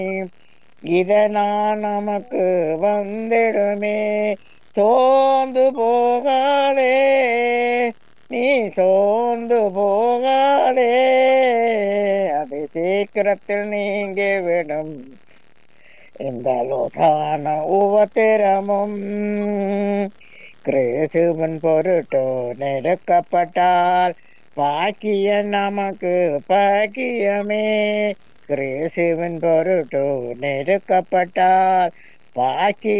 இதனால் நமக்கு வந்திடுமே சோர்ந்து போகாதே நீ சோர்ந்து போகாதே அது சீக்கிரத்தில் நீங்கி விடும் இந்த லோசான உபத்திரமும் கிறிஸ்துவின் பொருட்டோ நெருக்கப்பட்டால் பாக்கியம் நமக்கு பாக்கியமே கிறிஸ்துவின் பொருட்டோ நெருக்கப்பட்டால் பாக்கி